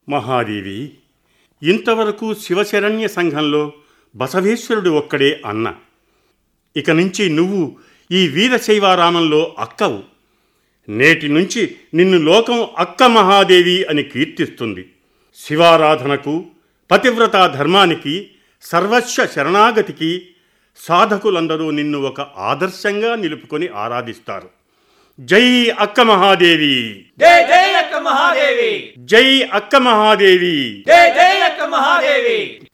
మహాదేవి ఇంతవరకు శివశరణ్య సంఘంలో బసవేశ్వరుడు ఒక్కడే అన్న ఇక నుంచి నువ్వు ఈ వీరశైవారామంలో అక్కవు నేటి నుంచి నిన్ను లోకం అక్క మహాదేవి అని కీర్తిస్తుంది శివారాధనకు పతివ్రతా ధర్మానికి సర్వస్వ శరణాగతికి సాధకులందరూ నిన్ను ఒక ఆదర్శంగా నిలుపుకొని ఆరాధిస్తారు జై అక్క మహాదేవి జై జై అక్క మహాదేవి జై అక్క మహాదేవి జై జై అక్క మహాదేవి